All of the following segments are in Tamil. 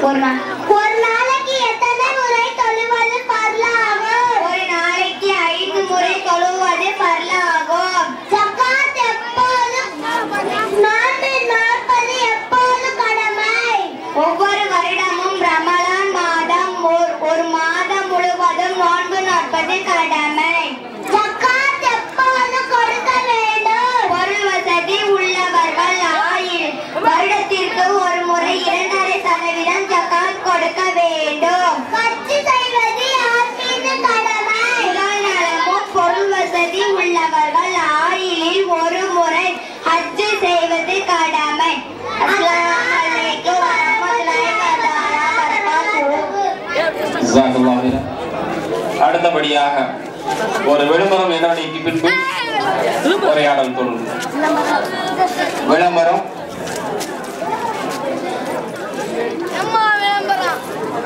ஒரு நாள் ஒரு நாளைக்கு எத்தனை முறை தொழுவது பரலாகும் ஒரு நாளைக்கு ஐந்து முறை தொழுவது பரலாகும் ஜகாத் எப்போது நான்கு நாற்பது எப்போது கடமை ஒவ்வொரு வருடமும் ரமலான் மாதம் ஒரு- ஒரு மாதம் முழுவதும் நோன்பு நாற்பது கடமை ஜகாத் எப்போது கொடுக்க வேண்டும் பொருள் வசதி உள்ளவர்கள் ஆயில் வருடத்திற்கு ஒரு முறை இரண்டரை சதவீதம் ஜகாத் கொடுக்க வேண்டும் கட்சி செய்வது யார் மீது கடமை உடல் நலமும் பொருள் வசதி உள்ளவர்கள் ஆயிலில் ஒரு முறை ஹஜ் செய்வது கடமை அஸ்ஸலாமு அலைக்கும் வரஹ்மத்துல்லாஹி வபரகாத்துஹு. ஜஸாக்கல்லாஹு ஹைரன். அடுத்தபடியாக ஒரு விளம்பரம் என்னவனைக்கு பின்பு உரையாடல் தொடரும் விளம்பரம் அம்மா விளம்பரம்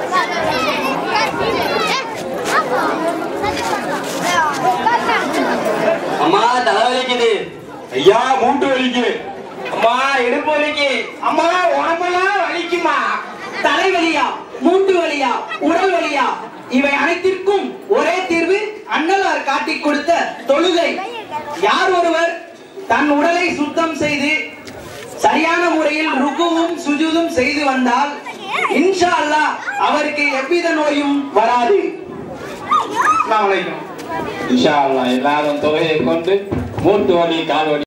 அம்மா தலைவலிக்குது ஐயா மூட்டு வலிக்கு அம்மா இடுப்பு வலிக்கு அம்மா உடம்பெல்லாம் வலிக்குமா தலைவலியா மூட்டு வலியா உடல் வலியா இவை அனைத்திற்கும் ஒரே தீர்வு அண்ணலார் காட்டிக் கொடுத்த தொழுகை யார் ஒருவர் தன் உடலை சுத்தம் செய்து சரியான முறையில் ருக்குவும் சுஜூதும் செய்து வந்தால் இன்ஷா அல்லாஹ் அவருக்கு எவ்வித நோயும் வராது அஸ்ஸலாமு அலைக்கும் இன்ஷா அல்லாஹ் எல்லாரும் தொகையை கொண்டு மூட்டு வலி கால் வலி